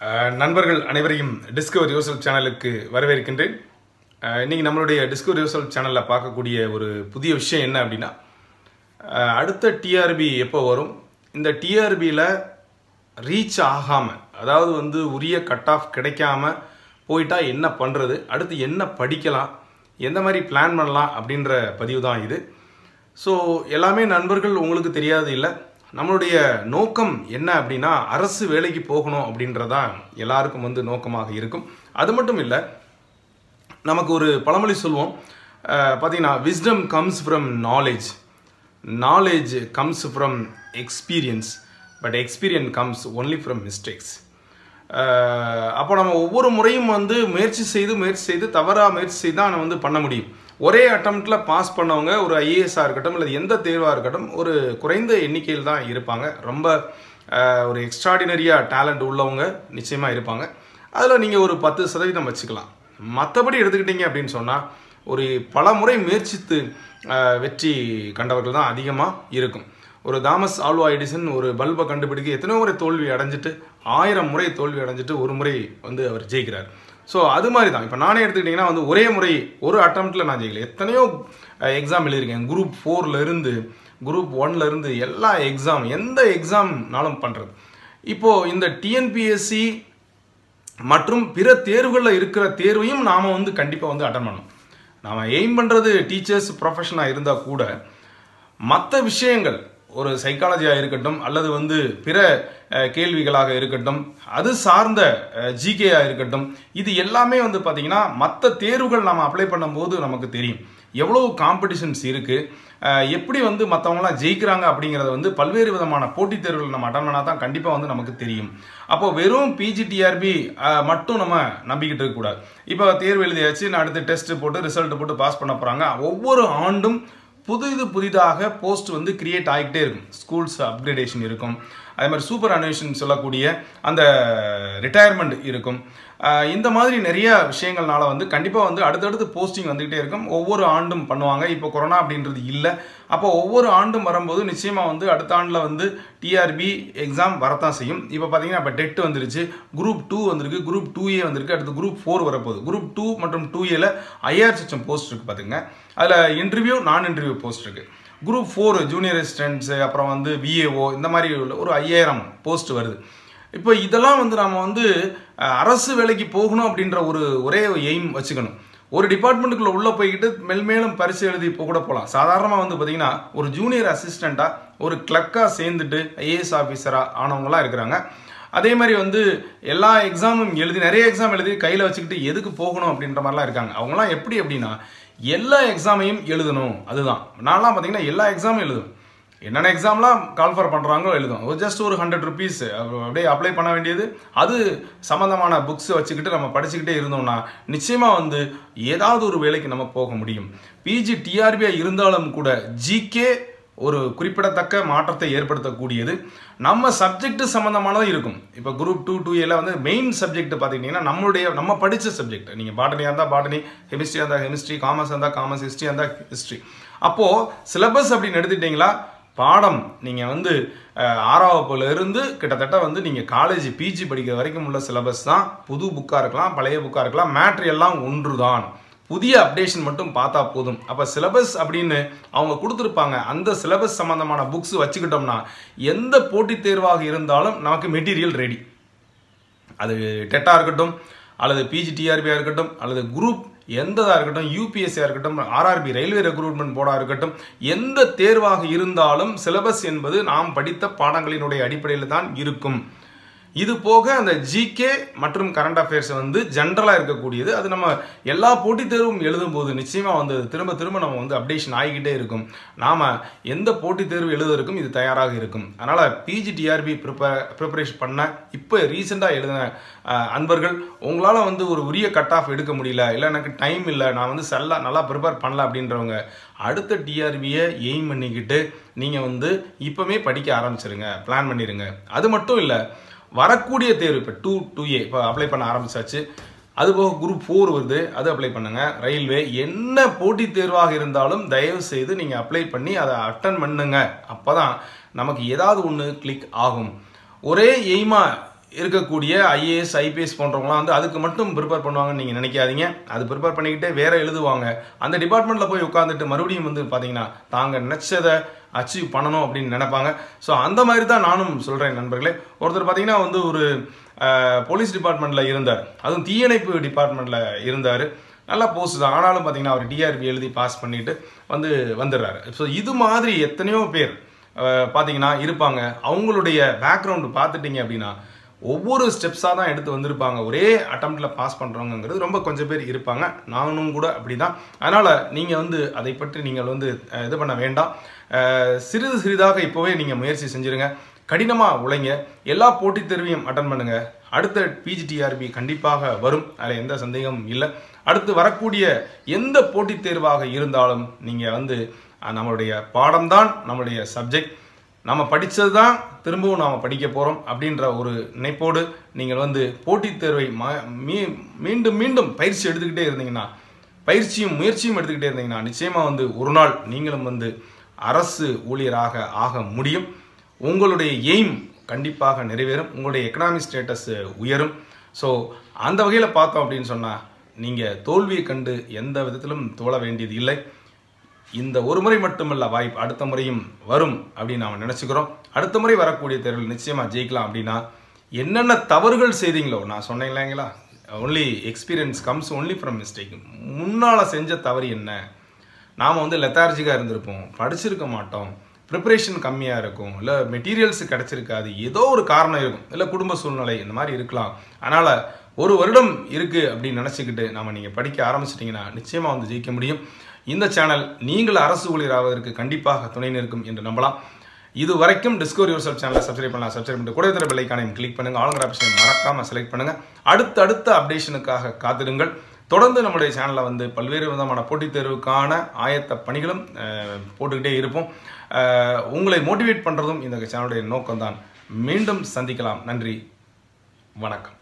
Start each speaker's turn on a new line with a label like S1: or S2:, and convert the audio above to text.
S1: அஹ், நண்பர்கள் அனைவரையும் டிஸ்கவர் யோசல் சேனலுக்கு வரவேற்கின்றேன் அஹ், இன்னைக்கு நம்மளுடைய டிஸ்கவர் யோசல் சேனலில் பார்க்கக்கூடிய ஒரு புதிய விஷயம் என்ன அப்படின்னா அஹ், அடுத்த டிஆர்பி எப்போ வரும் இந்த டிஆர்பியில் ரீச் ஆகாமல் அதாவது வந்து உரிய கட் ஆஃப் கிடைக்காம போயிட்டா என்ன பண்ணுறது அடுத்து என்ன படிக்கலாம் எந்த மாதிரி பிளான் பண்ணலாம் அப்படின்ற பதிவு தான் இது ஸோ எல்லாமே நண்பர்கள் உங்களுக்கு தெரியாது இல்லை நம்மளுடைய நோக்கம் என்ன அப்படின்னா அரசு வேலைக்கு போகணும் அப்படின்றதான் எல்லாருக்கும் வந்து நோக்கமாக இருக்கும் அது மட்டும் இல்லை நமக்கு ஒரு பழமொழி சொல்லுவோம் அஹ், பார்த்தீங்கன்னா wisdom comes from knowledge knowledge comes from experience but experience comes only from mistakes அப்போ நம்ம ஒவ்வொரு முறையும் வந்து முயற்சி செய்து முயற்சி செய்து தவறாக முயற்சி செய்து தான் நம்ம வந்து பண்ண முடியும் ஒரே அட்டம்ப்டில் பாஸ் பண்ணவங்க ஒரு ஐஏஎஸ்ஸாக இருக்கட்டும் இல்லை எந்த தேர்வாக இருக்கட்டும் ஒரு குறைந்த எண்ணிக்கையில் தான் இருப்பாங்க ரொம்ப அஹ், ஒரு எக்ஸ்ட்ராடினரியாக டேலண்ட் உள்ளவங்க நிச்சயமாக இருப்பாங்க அதில் நீங்கள் ஒரு பத்து சதவீதம் வச்சுக்கலாம் மற்றபடி எடுத்துக்கிட்டீங்க அப்படின்னு சொன்னால் ஒரு பல முறை முயற்சித்து அஹ், வெற்றி கண்டவர்கள் தான் அதிகமாக இருக்கும் ஒரு தாமஸ் ஆல்வா எடிசன் ஒரு பல்பை கண்டுபிடிக்க எத்தனையோ முறை தோல்வி அடைஞ்சிட்டு ஆயிரம் முறை தோல்வி அடைஞ்சிட்டு ஒரு முறை வந்து அவர் ஜெயிக்கிறார் ஸோ அது மாதிரி தான் இப்போ நானே எடுத்துக்கிட்டிங்கன்னா வந்து ஒரே முறை ஒரு அட்டம்ப்டில் நான் ஜெயிக்கல எத்தனையோ எக்ஸாம் எழுதியிருக்கேன் குரூப் ஃபோர்ல இருந்து குரூப் ஒன்ல இருந்து எல்லா எக்ஸாம் எந்த எக்ஸாம்னாலும் பண்ணுறது இப்போது இந்த டிஎன்பிஎஸ்சி மற்றும் பிற தேர்வுகளில் இருக்கிற தேர்வையும் நாம் வந்து கண்டிப்பாக வந்து அட்டன் பண்ணணும் நாம் எய்ம் பண்ணுறது டீச்சர்ஸ் ப்ரொஃபஷனாக இருந்தால் கூட மற்ற விஷயங்கள் ஒரு சைக்காலஜியாக இருக்கட்டும் அல்லது வந்து பிற அஹ், கேள்விகளாக இருக்கட்டும் அது சார்ந்த ஜிகேயாக இருக்கட்டும் இது எல்லாமே வந்து பார்த்திங்கன்னா மற்ற தேர்வுகள் நம்ம அப்ளை பண்ணும்போது நமக்கு தெரியும் எவ்வளவு காம்படிஷன்ஸ் இருக்குது எப்படி வந்து மற்றவங்களாம் ஜெயிக்கிறாங்க அப்படிங்கிறத வந்து பல்வேறு விதமான போட்டித் தேர்வுகள் நம்ம அட்டன் பண்ணால் தான் கண்டிப்பாக வந்து நமக்கு தெரியும் அப்போ வெறும் பிஜிடிஆர்பி மட்டும் நம்ம நம்பிக்கிட்டு இருக்கக்கூடாது இப்போ தேர்வு எழுதியாச்சு நான் அடுத்து டெஸ்ட் போட்டு ரிசல்ட் போட்டு பாஸ் பண்ண போகிறாங்க ஒவ்வொரு ஆண்டும் புதிது புதிதாக போஸ்ட் வந்து கிரியேட் ஆகிக்கிட்டே இருக்கும் ஸ்கூல்ஸ் அப்கிரேடேஷன் இருக்கும் அதே மாதிரி சூப்பர் அனுவேஷன் சொல்லக்கூடிய அந்த ரிட்டையர்மெண்ட் இருக்கும் ஆஹ் இந்த மாதிரி நிறைய விஷயங்கள்னால வந்து கண்டிப்பாக வந்து அடுத்தடுத்து போஸ்டிங் வந்துகிட்டே இருக்கும் ஒவ்வொரு ஆண்டும் பண்ணுவாங்க இப்போ கொரோனா அப்படின்றது இல்லை அப்போ ஒவ்வொரு ஆண்டும் வரும்போது நிச்சயமாக வந்து அடுத்த ஆண்டில் வந்து டிஆர்பி எக்ஸாம் வரத்தான் செய்யும் இப்போ பார்த்தீங்கன்னா இப்போ டெட் வந்துருச்சு குரூப் டூ வந்திருக்கு குரூப் டூ ஏ வந்திருக்கு அடுத்து குரூப் ஃபோர் வரப்போகுது குரூப் டூ மற்றும் டூ ஏல ஐஆர் சிஸ்டம் போஸ்ட் இருக்கு பார்த்துங்க அதில் இன்டர்வியூ நான் இன்டர்வியூ போஸ்ட் இருக்கு குரூப் ஃபோர் ஜூனியர் அசிஸ்டன்ட்ஸு அப்புறம் வந்து விஏஓ இந்த மாதிரி உள்ள ஒரு ஐயாயிரம் போஸ்ட் வருது இப்போ இதெல்லாம் வந்து நம்ம வந்து அஹ், அரசு வேலைக்கு போகணும் அப்படின்ற ஒரு ஒரே எய்ம் வச்சுக்கணும் ஒரு டிபார்ட்மெண்ட்டுக்குள்ள உள்ளே போய்கிட்டு மெல்மேலும் பரிசு எழுதி இப்போ கூட போகலாம் சாதாரணமாக வந்து பார்த்தீங்கன்னா ஒரு ஜூனியர் அசிஸ்டண்ட்டாக ஒரு கிளர்க்காக சேர்ந்துட்டு ஐஏஎஸ் ஆஃபீஸராக ஆனவங்களாம் இருக்கிறாங்க அதே மாதிரி வந்து எல்லா எக்ஸாமும் எழுதி நிறைய எக்ஸாம் எழுதி கையில் வச்சுக்கிட்டு எதுக்கு போகணும் அப்படின்ற மாதிரிலாம் இருக்காங்க அவங்களாம் எப்படி அப்படின்னா எல்லா எக்ஸாமையும் எழுதணும் அதுதான் நான்லாம் பார்த்தீங்கன்னா எல்லா எக்ஸாமும் எழுதுவேன் என்னென்ன எக்ஸாம்லாம் கால்ஃபர் பண்ணுறாங்களோ எழுதும் ஒரு ஜஸ்ட் ஒரு ஹண்ட்ரட் ருபீஸ் அப்படியே அப்ளை பண்ண வேண்டியது அது சம்மந்தமான புக்ஸ் வச்சுக்கிட்டு நம்ம படிச்சுக்கிட்டே இருந்தோம்னா நிச்சயமாக வந்து ஏதாவது ஒரு வேலைக்கு நம்ம போக முடியும் பிஜி டிஆர்பியாக இருந்தாலும் கூட ஜிகே ஒரு குறிப்பிடத்தக்க மாற்றத்தை ஏற்படுத்தக்கூடியது நம்ம சப்ஜெக்ட் சம்மந்தமானதும் இருக்கும் இப்போ குரூப் டூ டூ ஏல வந்து மெயின் சப்ஜெக்ட் பார்த்துக்கிட்டிங்கன்னா நம்மளுடைய நம்ம படித்த சப்ஜெக்ட் நீங்கள் பாட்டனியாக இருந்தால் பாட்டனி கெமிஸ்ட்ரியாக இருந்தால் கெமிஸ்ட்ரி காமர்ஸ் இருந்தால் காமர்ஸ் ஹிஸ்ட்ரியாக இருந்தால் ஹிஸ்ட்ரி அப்போது சிலபஸ் அப்படின்னு எடுத்துக்கிட்டிங்களா பாடம் நீங்கள் வந்து அஹ், ஆறாம் வகுப்புல இருந்து கிட்டத்தட்ட வந்து நீங்கள் காலேஜ் பிஜி படிக்கிற வரைக்கும் உள்ள சிலபஸ் தான் புது புக்காக இருக்கலாம் பழைய புக்காக இருக்கலாம் மேட்ரு எல்லாம் ஒன்று தான் புதிய அப்டேஷன் மட்டும் பார்த்தா போதும் அப்போ சிலபஸ் அப்படின்னு அவங்க கொடுத்துருப்பாங்க அந்த சிலபஸ் சம்மந்தமான புக்ஸ் வச்சுக்கிட்டோம்னா எந்த போட்டித் தேர்வாக இருந்தாலும் நமக்கு மெட்டீரியல் ரெடி அது டெட்டாக இருக்கட்டும் அல்லது பிஜிடிஆர்பியாக இருக்கட்டும் அல்லது குரூப் எந்ததாக இருக்கட்டும் யூபிஎஸ்சியாக இருக்கட்டும் ஆர்ஆர்பி ரயில்வே ரெக்ரூட்மெண்ட் போர்டாக இருக்கட்டும் எந்த தேர்வாக இருந்தாலும் சிலபஸ் என்பது நாம் படித்த பாடங்களினுடைய அடிப்படையில் தான் இருக்கும் இது போக அந்த ஜிகே மற்றும் கரண்ட் அஃபேர்ஸ் வந்து ஜென்ரலாக இருக்கக்கூடியது அது நம்ம எல்லா போட்டித் தேர்வும் எழுதும்போது நிச்சயமாக வந்து அது திரும்ப திரும்ப நம்ம வந்து அப்டேஷன் ஆகிக்கிட்டே இருக்கும் நாம் எந்த போட்டித் தேர்வு எழுதுவதற்கும் இது தயாராக இருக்கும் அதனால் பிஜி டிஆர்பி ப்ரிப்பேர் ப்ரிப்பரேஷன் பண்ண இப்போ ரீசெண்டாக எழுதின அஹ், அன்பர்கள் உங்களால் வந்து ஒரு உரிய கட் ஆஃப் எடுக்க முடியல இல்லை எனக்கு டைம் இல்லை நான் வந்து செல்லா நல்லா ப்ரிப்பேர் பண்ணல அப்படின்றவங்க அடுத்த டிஆர்பியை எய்ம் பண்ணிக்கிட்டு நீங்கள் வந்து இப்போவே படிக்க ஆரம்பிச்சிருங்க பிளான் பண்ணிடுங்க அது மட்டும் இல்லை வரக்கூடிய தேர்வு இப்போ டூ டூ ஏ இப்போ அப்ளை பண்ண ஆரம்பிச்சாச்சு அது போக குரூப் ஃபோர் வருது அது அப்ளை பண்ணுங்க ரயில்வே என்ன போட்டித் தேர்வாக இருந்தாலும் தயவு செய்து நீங்கள் அப்ளை பண்ணி அதை அட்டன் பண்ணுங்க அப்போ தான் நமக்கு ஏதாவது ஒன்று கிளிக் ஆகும் ஒரே எய்மா இருக்கக்கூடிய ஐஏஎஸ் ஐபிஎஸ் போன்றவங்களாம் வந்து அதுக்கு மட்டும் ப்ரிப்பேர் பண்ணுவாங்கன்னு நீங்கள் நினைக்காதீங்க அது ப்ரிப்பேர் பண்ணிக்கிட்டே வேற எழுதுவாங்க அந்த டிபார்ட்மெண்ட்டில் போய் உட்காந்துட்டு மறுபடியும் வந்து பார்த்தீங்கன்னா தாங்க நினச்சதை அச்சீவ் பண்ணணும் அப்படின்னு நினைப்பாங்க ஸோ அந்த மாதிரி தான் நானும் சொல்கிறேன் நண்பர்களே ஒருத்தர் பார்த்தீங்கன்னா வந்து ஒரு போலீஸ் டிபார்ட்மெண்ட்டில் இருந்தார் அதுவும் தீயணைப்பு டிபார்ட்மெண்ட்டில் இருந்தார் நல்ல போஸ்ட் தான் ஆனாலும் பார்த்தீங்கன்னா அவர் டிஆர்பி எழுதி பாஸ் பண்ணிட்டு வந்து வந்துடுறாரு ஸோ இது மாதிரி எத்தனையோ பேர் அஹ், பார்த்தீங்கன்னா இருப்பாங்க அவங்களுடைய பேக்ரவுண்டு பார்த்துட்டீங்க அப்படின்னா ஒவ்வொரு ஸ்டெப்ஸாக தான் எடுத்து வந்திருப்பாங்க ஒரே அட்டம்ப்டில் பாஸ் பண்ணுறவங்கிறது ரொம்ப கொஞ்சம் பேர் இருப்பாங்க நானும் கூட அப்படி தான் அதனால் நீங்கள் வந்து அதை பற்றி நீங்கள் வந்து அஹ், இது பண்ண வேண்டாம் அஹ், சிறிது சிறிதாக இப்போவே நீங்கள் முயற்சி செஞ்சுருங்க கடினமாக உழைங்க எல்லா போட்டித் தேர்வையும் அட்டன் பண்ணுங்க அடுத்த பிஜிடிஆர்பி கண்டிப்பாக வரும் அதில் எந்த சந்தேகமும் இல்லை அடுத்து வரக்கூடிய எந்த போட்டித் தேர்வாக இருந்தாலும் நீங்கள் வந்து அஹ், நம்மளுடைய பாடம்தான் நம்மளுடைய சப்ஜெக்ட் நம்ம படித்தது தான் திரும்பவும் நாம் படிக்க போகிறோம் அப்படின்ற ஒரு நினைப்போடு நீங்கள் வந்து போட்டித் தேர்வை ம- மீ- மீண்டும் மீண்டும் பயிற்சி எடுத்துக்கிட்டே இருந்தீங்கன்னா பயிற்சியும் முயற்சியும் எடுத்துக்கிட்டே இருந்தீங்கன்னா நிச்சயமாக வந்து ஒரு நாள் நீங்களும் வந்து அரசு ஊழியராக ஆக முடியும் உங்களுடைய எய்ம் கண்டிப்பாக நிறைவேறும் உங்களுடைய எக்கனாமிக் ஸ்டேட்டஸ் உயரும் ஸோ அந்த வகையில் பார்த்தோம் அப்படின்னு சொன்னால் நீங்கள் தோல்வியை கண்டு எந்த விதத்திலும் தோழ வேண்டியது இல்லை இந்த ஒரு முறை மட்டுமல்ல வாய்ப்பு அடுத்த முறையும் வரும் அப்படின்னு நாம் நினச்சிக்கிறோம் அடுத்த முறை வரக்கூடிய தேர்வில் நிச்சயமாக ஜெயிக்கலாம் அப்படின்னா என்னென்ன தவறுகள் செய்தீங்களோ நான் சொன்னேன் இல்லைங்களா only experience comes only from mistake முன்னால் செஞ்ச தவறு என்ன நாம் வந்து லெத்தார்ஜிக்காக இருந்திருப்போம் படிச்சிருக்க மாட்டோம் ப்ரிப்பரேஷன் கம்மியாக இருக்கும் இல்லை மெட்டீரியல்ஸ் கிடச்சிருக்காது ஏதோ ஒரு காரணம் இருக்கும் இல்லை குடும்ப சூழ்நிலை இந்த மாதிரி இருக்கலாம் அதனால் ஒரு வருடம் இருக்குது அப்படின்னு நினச்சிக்கிட்டு நம்ம நீங்கள் படிக்க ஆரம்பிச்சிட்டிங்கன்னா நிச்சயமாக வந்து ஜெயிக்க முடியும் இந்த சேனல் நீங்கள் அரசு ஊழியர் ஆவதற்கு கண்டிப்பாக துணை நிற்கும் என்று நம்பலாம் இது வரைக்கும் டிஸ்கவர் யுவர் செல்ஃப் சேனலை சப்ஸ்கிரைப் பண்ணலாம் சப்ஸ்கிரைப் பண்ணிட்டு கூட இருக்கிற பெல்லைக்கானையும் கிளிக் பண்ணுங்க ஆளுங்கிற ஆப்ஷனை மறக்காம செலக்ட் பண்ணுங்க அடுத்த அடுத்த அப்டேஷனுக்காக காத்திடுங்கள் தொடர்ந்து நம்முடைய சேனலில் வந்து பல்வேறு விதமான போட்டித் தேர்வுக்கான ஆயத்த பணிகளும் அஹ், போட்டுக்கிட்டே இருப்போம் அஹ், உங்களை மோட்டிவேட் பண்ணுறதும் இந்த சேனலுடைய நோக்கம்தான் மீண்டும் சந்திக்கலாம் நன்றி வணக்கம்